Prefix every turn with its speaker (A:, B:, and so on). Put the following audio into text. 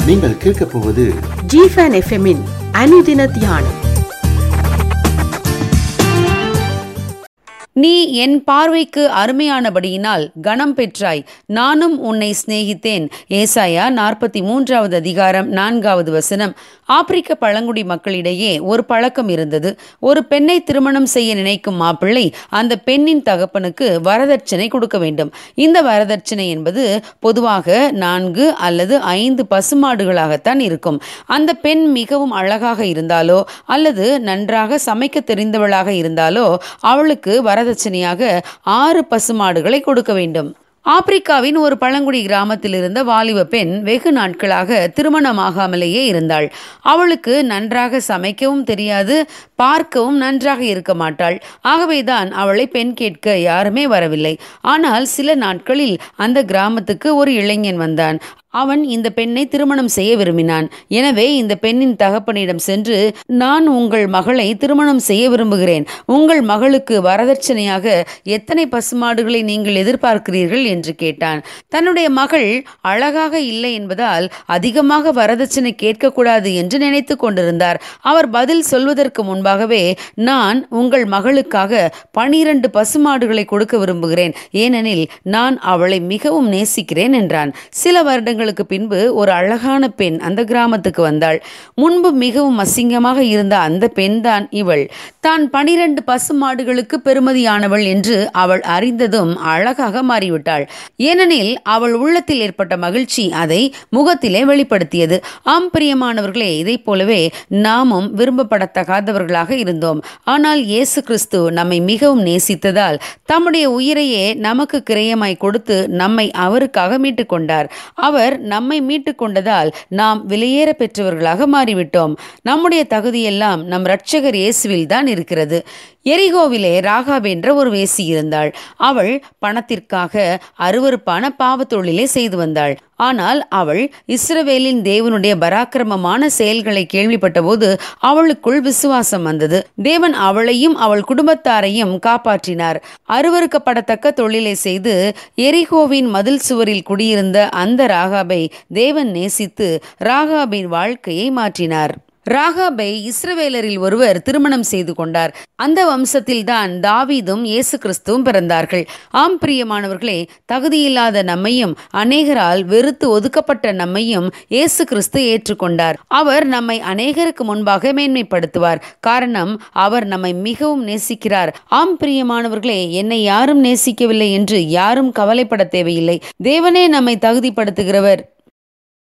A: நீங்கள் கேட்கப் போவது
B: ஜிஃபன் எஃப்எம்மின் அனுதின தியானம்
C: நீ என் பார்வைக்கு அருமையானபடியினால் கனம் பெற்றாய் நானும் உன்னை சிநேகித்தேன் ஏசாயா நாற்பத்தி மூன்றாவது அதிகாரம் நான்காவது வசனம் ஆப்பிரிக்க பழங்குடி மக்களிடையே ஒரு பழக்கம் இருந்தது ஒரு பெண்ணை திருமணம் செய்ய நினைக்கும் மாப்பிள்ளை அந்த பெண்ணின் தகப்பனுக்கு வரதட்சணை கொடுக்க வேண்டும் இந்த வரதட்சணை என்பது பொதுவாக நான்கு அல்லது ஐந்து பசுமாடுகளாகத்தான் இருக்கும் அந்த பெண் மிகவும் அழகாக இருந்தாலோ அல்லது நன்றாக சமைக்க தெரிந்தவளாக இருந்தாலோ அவளுக்கு வரதட்சணையாக ஆறு பசுமாடுகளை கொடுக்க வேண்டும் ஆப்பிரிக்காவின் ஒரு பழங்குடி கிராமத்தில் இருந்த வாலிப பெண் வெகு நாட்களாக திருமணமாகாமலேயே இருந்தாள் அவளுக்கு நன்றாக சமைக்கவும் தெரியாது பார்க்கவும் நன்றாக இருக்க மாட்டாள் ஆகவேதான் அவளை பெண் கேட்க யாருமே வரவில்லை ஆனால் சில நாட்களில் அந்த கிராமத்துக்கு ஒரு இளைஞன் வந்தான் அவன் இந்த பெண்ணை திருமணம் செய்ய விரும்பினான் எனவே இந்த பெண்ணின் தகப்பனிடம் சென்று நான் உங்கள் மகளை திருமணம் செய்ய விரும்புகிறேன் உங்கள் மகளுக்கு வரதட்சணையாக எத்தனை பசுமாடுகளை நீங்கள் எதிர்பார்க்கிறீர்கள் என்று கேட்டான் தன்னுடைய மகள் அழகாக இல்லை என்பதால் அதிகமாக வரதட்சணை கேட்கக்கூடாது என்று நினைத்து கொண்டிருந்தார் அவர் பதில் சொல்வதற்கு முன்பாகவே நான் உங்கள் மகளுக்காக பனிரெண்டு பசுமாடுகளை கொடுக்க விரும்புகிறேன் ஏனெனில் நான் அவளை மிகவும் நேசிக்கிறேன் என்றான் சில வருடங்கள் வருடங்களுக்கு பின்பு ஒரு அழகான பெண் அந்த கிராமத்துக்கு வந்தாள் முன்பு மிகவும் அசிங்கமாக இருந்த அந்த பெண் தான் இவள் தான் பனிரெண்டு பசுமாடுகளுக்கு பெருமதியானவள் என்று அவள் அறிந்ததும் அழகாக மாறிவிட்டாள் ஏனெனில் அவள் உள்ளத்தில் ஏற்பட்ட மகிழ்ச்சி அதை முகத்திலே வெளிப்படுத்தியது ஆம் பிரியமானவர்களே இதைப் போலவே நாமும் விரும்பப்படத்தகாதவர்களாக இருந்தோம் ஆனால் இயேசு கிறிஸ்து நம்மை மிகவும் நேசித்ததால் தம்முடைய உயிரையே நமக்கு கிரயமாய் கொடுத்து நம்மை அவருக்காக மீட்டுக் கொண்டார் அவர் நம்மை மீட்டு கொண்டதால் நாம் விலையேற பெற்றவர்களாக மாறிவிட்டோம் நம்முடைய தகுதியெல்லாம் நம் இரட்சகர் இயேசுவில் தான் இருக்கிறது எரிகோவிலே ராகாப் என்ற ஒரு வேசி இருந்தாள் அவள் பணத்திற்காக அருவருப்பான பாவத் தொழிலை செய்து வந்தாள் ஆனால் அவள் இஸ்ரவேலின் தேவனுடைய பராக்கிரமமான செயல்களை கேள்விப்பட்டபோது அவளுக்குள் விசுவாசம் வந்தது தேவன் அவளையும் அவள் குடும்பத்தாரையும் காப்பாற்றினார் அருவருக்கப்படத்தக்க தொழிலை செய்து எரிகோவின் மதில் சுவரில் குடியிருந்த அந்த ராகாபை தேவன் நேசித்து ராகாபின் வாழ்க்கையை மாற்றினார் ராகாபை இஸ்ரவேலரில் ஒருவர் திருமணம் செய்து கொண்டார் அந்த வம்சத்தில்தான் தாவீதும் இயேசு கிறிஸ்துவும் பிறந்தார்கள் ஆம் பிரியமானவர்களே தகுதியில்லாத நம்மையும் அநேகரால் வெறுத்து ஒதுக்கப்பட்ட நம்மையும் இயேசு கிறிஸ்து ஏற்றுக்கொண்டார் அவர் நம்மை அநேகருக்கு முன்பாக மேன்மைப்படுத்துவார் காரணம் அவர் நம்மை மிகவும் நேசிக்கிறார் ஆம் பிரியமானவர்களே என்னை யாரும் நேசிக்கவில்லை என்று யாரும் கவலைப்பட தேவையில்லை தேவனே நம்மை தகுதிப்படுத்துகிறவர்